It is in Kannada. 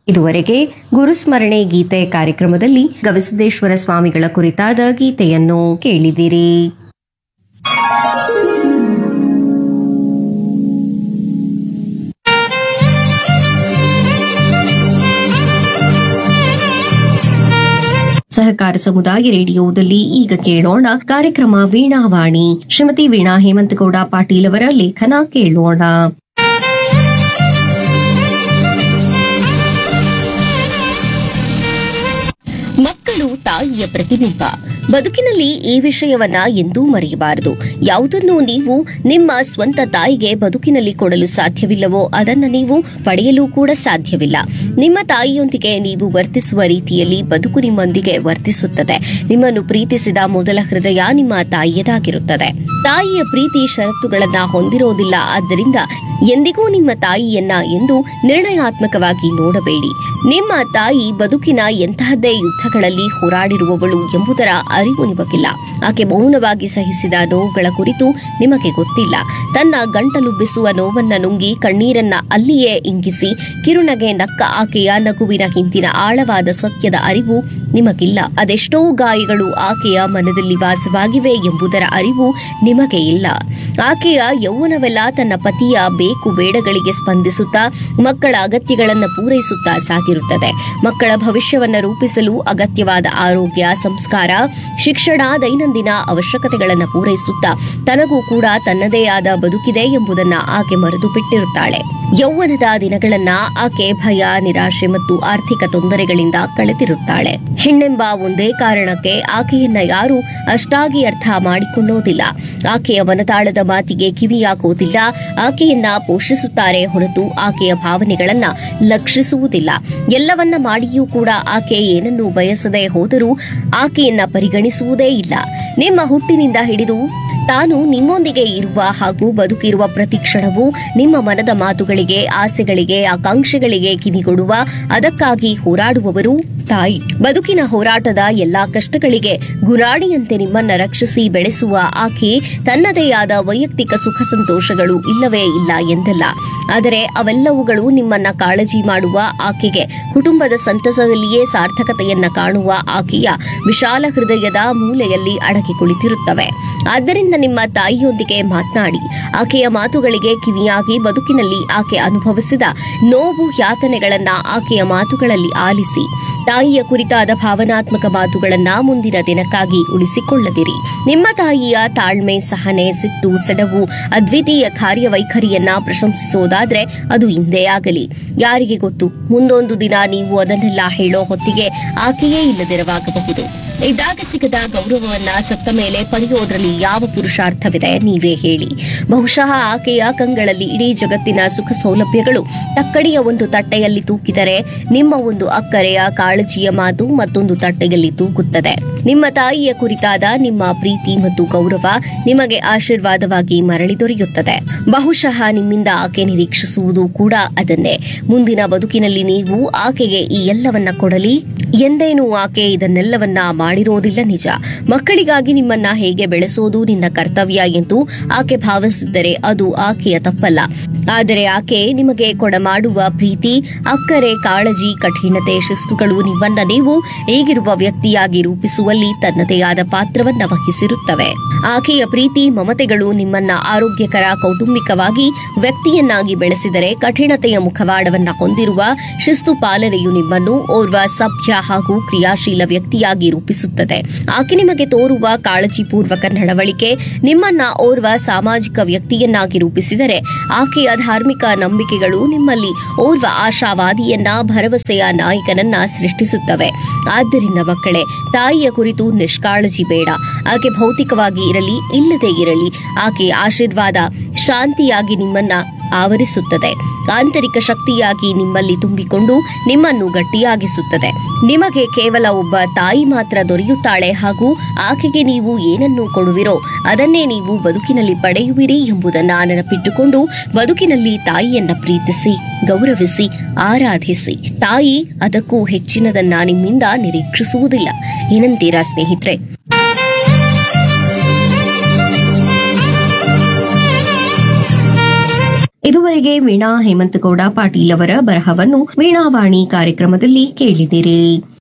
ಇದುವರೆಗೆ ಗುರುಸ್ಮರಣೆ ಗೀತೆ ಕಾರ್ಯಕ್ರಮದಲ್ಲಿ ಗವಿಸಿದ್ದೇಶ್ವರ ಸ್ವಾಮಿಗಳ ಕುರಿತಾದ ಗೀತೆಯನ್ನು ಕೇಳಿದಿರಿ ಸಹಕಾರ ಸಮುದಾಯ ರೇಡಿಯೋದಲ್ಲಿ ಈಗ ಕೇಳೋಣ ಕಾರ್ಯಕ್ರಮ ವೀಣಾವಾಣಿ ಶ್ರೀಮತಿ ವೀಣಾ ಹೇಮಂತಗೌಡ ಪಾಟೀಲ್ ಅವರ ಲೇಖನ ಕೇಳೋಣ ಮಕ್ಕಳು ತಾಯಿಯ ಪ್ರತಿಬಿಂಬ ಬದುಕಿನಲ್ಲಿ ಈ ವಿಷಯವನ್ನ ಎಂದೂ ಮರೆಯಬಾರದು ಯಾವುದನ್ನು ನೀವು ನಿಮ್ಮ ಸ್ವಂತ ತಾಯಿಗೆ ಬದುಕಿನಲ್ಲಿ ಕೊಡಲು ಸಾಧ್ಯವಿಲ್ಲವೋ ಅದನ್ನ ನೀವು ಪಡೆಯಲು ಕೂಡ ಸಾಧ್ಯವಿಲ್ಲ ನಿಮ್ಮ ತಾಯಿಯೊಂದಿಗೆ ನೀವು ವರ್ತಿಸುವ ರೀತಿಯಲ್ಲಿ ಬದುಕು ನಿಮ್ಮೊಂದಿಗೆ ವರ್ತಿಸುತ್ತದೆ ನಿಮ್ಮನ್ನು ಪ್ರೀತಿಸಿದ ಮೊದಲ ಹೃದಯ ನಿಮ್ಮ ತಾಯಿಯದಾಗಿರುತ್ತದೆ ತಾಯಿಯ ಪ್ರೀತಿ ಷರತ್ತುಗಳನ್ನ ಹೊಂದಿರೋದಿಲ್ಲ ಆದ್ದರಿಂದ ಎಂದಿಗೂ ನಿಮ್ಮ ತಾಯಿಯನ್ನ ಎಂದು ನಿರ್ಣಯಾತ್ಮಕವಾಗಿ ನೋಡಬೇಡಿ ನಿಮ್ಮ ತಾಯಿ ಬದುಕಿನ ಎಂತಹದ್ದೇ ಯುದ್ಧಗಳಲ್ಲಿ ಹೋರಾಡಿರುವವಳು ಎಂಬುದರ ಅರಿವು ನಿಮಗಿಲ್ಲ ಆಕೆ ಮೌನವಾಗಿ ಸಹಿಸಿದ ನೋವುಗಳ ಕುರಿತು ನಿಮಗೆ ಗೊತ್ತಿಲ್ಲ ತನ್ನ ಗಂಟಲುಬ್ಬಿಸುವ ನೋವನ್ನ ನುಂಗಿ ಕಣ್ಣೀರನ್ನ ಅಲ್ಲಿಯೇ ಇಂಗಿಸಿ ಕಿರುನಗೆ ನಕ್ಕ ಆಕೆಯ ನಗುವಿನ ಹಿಂದಿನ ಆಳವಾದ ಸತ್ಯದ ಅರಿವು ನಿಮಗಿಲ್ಲ ಅದೆಷ್ಟೋ ಗಾಯಗಳು ಆಕೆಯ ಮನದಲ್ಲಿ ವಾಸವಾಗಿವೆ ಎಂಬುದರ ಅರಿವು ನಿಮಗೆ ಇಲ್ಲ ಆಕೆಯ ಯೌವನವೆಲ್ಲ ತನ್ನ ಪತಿಯ ಬೇಕು ಬೇಡಗಳಿಗೆ ಸ್ಪಂದಿಸುತ್ತಾ ಮಕ್ಕಳ ಅಗತ್ಯಗಳನ್ನ ಪೂರೈಸುತ್ತಾ ಸಾಗಿರುತ್ತದೆ ಮಕ್ಕಳ ಭವಿಷ್ಯವನ್ನ ರೂಪಿಸಲು ಅಗತ್ಯವಾದ ಆರೋಗ್ಯ ಸಂಸ್ಕಾರ ಶಿಕ್ಷಣ ದೈನಂದಿನ ಅವಶ್ಯಕತೆಗಳನ್ನು ಪೂರೈಸುತ್ತಾ ತನಗೂ ಕೂಡ ತನ್ನದೇ ಆದ ಬದುಕಿದೆ ಎಂಬುದನ್ನ ಆಕೆ ಮರೆತು ಬಿಟ್ಟಿರುತ್ತಾಳೆ ಯೌವನದ ದಿನಗಳನ್ನ ಆಕೆ ಭಯ ನಿರಾಶೆ ಮತ್ತು ಆರ್ಥಿಕ ತೊಂದರೆಗಳಿಂದ ಕಳೆದಿರುತ್ತಾಳೆ ಹೆಣ್ಣೆಂಬ ಒಂದೇ ಕಾರಣಕ್ಕೆ ಆಕೆಯನ್ನ ಯಾರು ಅಷ್ಟಾಗಿ ಅರ್ಥ ಮಾಡಿಕೊಳ್ಳೋದಿಲ್ಲ ಆಕೆಯ ಮನತಾಳದ ಮಾತಿಗೆ ಕಿವಿಯಾಗುವುದಿಲ್ಲ ಆಕೆಯನ್ನ ಪೋಷಿಸುತ್ತಾರೆ ಹೊರತು ಆಕೆಯ ಭಾವನೆಗಳನ್ನ ಲಕ್ಷಿಸುವುದಿಲ್ಲ ಎಲ್ಲವನ್ನ ಮಾಡಿಯೂ ಕೂಡ ಆಕೆ ಏನನ್ನು ಬಯಸದೆ ಹೋದರೂ ಆಕೆಯನ್ನ ಪರಿಗಣಿಸುವುದೇ ಇಲ್ಲ ನಿಮ್ಮ ಹುಟ್ಟಿನಿಂದ ಹಿಡಿದು ತಾನು ನಿಮ್ಮೊಂದಿಗೆ ಇರುವ ಹಾಗೂ ಬದುಕಿರುವ ಪ್ರತಿ ಕ್ಷಣವೂ ನಿಮ್ಮ ಮನದ ಮಾತುಗಳಿಗೆ ಆಸೆಗಳಿಗೆ ಆಕಾಂಕ್ಷೆಗಳಿಗೆ ಕಿವಿಗೊಡುವ ಅದಕ್ಕಾಗಿ ಹೋರಾಡುವವರು ತಾಯಿ ಬದುಕಿನ ಹೋರಾಟದ ಎಲ್ಲಾ ಕಷ್ಟಗಳಿಗೆ ಗುರಾಣಿಯಂತೆ ನಿಮ್ಮನ್ನ ರಕ್ಷಿಸಿ ಬೆಳೆಸುವ ಆಕೆ ತನ್ನದೇ ಆದ ವೈಯಕ್ತಿಕ ಸುಖ ಸಂತೋಷಗಳು ಇಲ್ಲವೇ ಇಲ್ಲ ಎಂದಲ್ಲ ಆದರೆ ಅವೆಲ್ಲವುಗಳು ನಿಮ್ಮನ್ನ ಕಾಳಜಿ ಮಾಡುವ ಆಕೆಗೆ ಕುಟುಂಬದ ಸಂತಸದಲ್ಲಿಯೇ ಸಾರ್ಥಕತೆಯನ್ನ ಕಾಣುವ ಆಕೆಯ ವಿಶಾಲ ಹೃದಯದ ಮೂಲೆಯಲ್ಲಿ ಅಡಗಿ ಕುಳಿತಿರುತ್ತವೆ ಆದ್ದರಿಂದ ನಿಮ್ಮ ತಾಯಿಯೊಂದಿಗೆ ಮಾತನಾಡಿ ಆಕೆಯ ಮಾತುಗಳಿಗೆ ಕಿವಿಯಾಗಿ ಬದುಕಿನಲ್ಲಿ ಆಕೆ ಅನುಭವಿಸಿದ ನೋವು ಯಾತನೆಗಳನ್ನ ಆಕೆಯ ಮಾತುಗಳಲ್ಲಿ ಆಲಿಸಿ ತಾಯಿಯ ಕುರಿತಾದ ಭಾವನಾತ್ಮಕ ಮಾತುಗಳನ್ನ ಮುಂದಿನ ದಿನಕ್ಕಾಗಿ ಉಳಿಸಿಕೊಳ್ಳದಿರಿ ನಿಮ್ಮ ತಾಯಿಯ ತಾಳ್ಮೆ ಸಹನೆ ಸಿಟ್ಟು ಸೆಡವು ಅದ್ವಿತೀಯ ಕಾರ್ಯವೈಖರಿಯನ್ನ ಪ್ರಶಂಸಿಸೋದಾದ್ರೆ ಅದು ಹಿಂದೆ ಆಗಲಿ ಯಾರಿಗೆ ಗೊತ್ತು ಮುಂದೊಂದು ದಿನ ನೀವು ಅದನ್ನೆಲ್ಲ ಹೇಳೋ ಹೊತ್ತಿಗೆ ಆಕೆಯೇ ಇಲ್ಲದಿರವಾಗಬಹುದು ಇದ್ದಾಗ ಸಿಗದ ಗೌರವವನ್ನ ಸತ್ತ ಮೇಲೆ ಪಡೆಯೋದ್ರಲ್ಲಿ ಯಾವ ಪುರುಷಾರ್ಥವಿದೆ ನೀವೇ ಹೇಳಿ ಬಹುಶಃ ಆಕೆಯ ಕಂಗಳಲ್ಲಿ ಇಡೀ ಜಗತ್ತಿನ ಸುಖ ಸೌಲಭ್ಯಗಳು ತಕ್ಕಡಿಯ ಒಂದು ತಟ್ಟೆಯಲ್ಲಿ ತೂಕಿದರೆ ನಿಮ್ಮ ಒಂದು ಅಕ್ಕರೆಯ ಕಾಳಜಿಯ ಮಾತು ಮತ್ತೊಂದು ತಟ್ಟೆಯಲ್ಲಿ ತೂಗುತ್ತದೆ ನಿಮ್ಮ ತಾಯಿಯ ಕುರಿತಾದ ನಿಮ್ಮ ಪ್ರೀತಿ ಮತ್ತು ಗೌರವ ನಿಮಗೆ ಆಶೀರ್ವಾದವಾಗಿ ಮರಳಿ ದೊರೆಯುತ್ತದೆ ಬಹುಶಃ ನಿಮ್ಮಿಂದ ಆಕೆ ನಿರೀಕ್ಷಿಸುವುದು ಕೂಡ ಅದನ್ನೇ ಮುಂದಿನ ಬದುಕಿನಲ್ಲಿ ನೀವು ಆಕೆಗೆ ಈ ಎಲ್ಲವನ್ನ ಕೊಡಲಿ ಎಂದೇನೂ ಆಕೆ ಇದನ್ನೆಲ್ಲವನ್ನ ಮಾಡಿರೋದಿಲ್ಲ ನಿಜ ಮಕ್ಕಳಿಗಾಗಿ ನಿಮ್ಮನ್ನ ಹೇಗೆ ಬೆಳೆಸೋದು ನಿನ್ನ ಕರ್ತವ್ಯ ಎಂದು ಆಕೆ ಭಾವಿಸಿದ್ದರೆ ಅದು ಆಕೆಯ ತಪ್ಪಲ್ಲ ಆದರೆ ಆಕೆ ನಿಮಗೆ ಕೊಡಮಾಡುವ ಪ್ರೀತಿ ಅಕ್ಕರೆ ಕಾಳಜಿ ಕಠಿಣತೆ ಶಿಸ್ತುಗಳು ನಿಮ್ಮನ್ನ ನೀವು ಈಗಿರುವ ವ್ಯಕ್ತಿಯಾಗಿ ರೂಪಿಸುವಲ್ಲಿ ತನ್ನದೇ ಆದ ಪಾತ್ರವನ್ನ ವಹಿಸಿರುತ್ತವೆ ಆಕೆಯ ಪ್ರೀತಿ ಮಮತೆಗಳು ನಿಮ್ಮನ್ನ ಆರೋಗ್ಯಕರ ಕೌಟುಂಬಿಕವಾಗಿ ವ್ಯಕ್ತಿಯನ್ನಾಗಿ ಬೆಳೆಸಿದರೆ ಕಠಿಣತೆಯ ಮುಖವಾಡವನ್ನ ಹೊಂದಿರುವ ಶಿಸ್ತು ಪಾಲನೆಯು ನಿಮ್ಮನ್ನು ಓರ್ವ ಸಭ್ಯ ಹಾಗೂ ಕ್ರಿಯಾಶೀಲ ವ್ಯಕ್ತಿಯಾಗಿ ರೂಪಿಸುತ್ತದೆ ಆಕೆ ನಿಮಗೆ ತೋರುವ ಕಾಳಜಿಪೂರ್ವಕ ನಡವಳಿಕೆ ನಿಮ್ಮನ್ನ ಓರ್ವ ಸಾಮಾಜಿಕ ವ್ಯಕ್ತಿಯನ್ನಾಗಿ ರೂಪಿಸಿದರೆ ಆಕೆಯ ಧಾರ್ಮಿಕ ನಂಬಿಕೆಗಳು ನಿಮ್ಮಲ್ಲಿ ಓರ್ವ ಆಶಾವಾದಿಯನ್ನ ಭರವಸೆಯ ನಾಯಕನನ್ನ ಸೃಷ್ಟಿಸುತ್ತವೆ ಆದ್ದರಿಂದ ಮಕ್ಕಳೇ ತಾಯಿಯ ಕುರಿತು ನಿಷ್ಕಾಳಜಿ ಬೇಡ ಆಕೆ ಭೌತಿಕವಾಗಿ ಇರಲಿ ಇಲ್ಲದೇ ಇರಲಿ ಆಕೆಯ ಆಶೀರ್ವಾದ ಶಾಂತಿಯಾಗಿ ನಿಮ್ಮನ್ನ ಆವರಿಸುತ್ತದೆ ಆಂತರಿಕ ಶಕ್ತಿಯಾಗಿ ನಿಮ್ಮಲ್ಲಿ ತುಂಬಿಕೊಂಡು ನಿಮ್ಮನ್ನು ಗಟ್ಟಿಯಾಗಿಸುತ್ತದೆ ನಿಮಗೆ ಕೇವಲ ಒಬ್ಬ ತಾಯಿ ಮಾತ್ರ ದೊರೆಯುತ್ತಾಳೆ ಹಾಗೂ ಆಕೆಗೆ ನೀವು ಏನನ್ನು ಕೊಡುವಿರೋ ಅದನ್ನೇ ನೀವು ಬದುಕಿನಲ್ಲಿ ಪಡೆಯುವಿರಿ ಎಂಬುದನ್ನ ನೆನಪಿಟ್ಟುಕೊಂಡು ಬದುಕಿನಲ್ಲಿ ತಾಯಿಯನ್ನ ಪ್ರೀತಿಸಿ ಗೌರವಿಸಿ ಆರಾಧಿಸಿ ತಾಯಿ ಅದಕ್ಕೂ ಹೆಚ್ಚಿನದನ್ನ ನಿಮ್ಮಿಂದ ನಿರೀಕ್ಷಿಸುವುದಿಲ್ಲ ಏನಂತೀರಾ ಸ್ನೇಹಿತರೆ ಇದುವರೆಗೆ ವೀಣಾ ಹೇಮಂತಗೌಡ ಪಾಟೀಲ್ ಅವರ ಬರಹವನ್ನು ವೀಣಾವಾಣಿ ಕಾರ್ಯಕ್ರಮದಲ್ಲಿ ಕೇಳಿದಿರಿ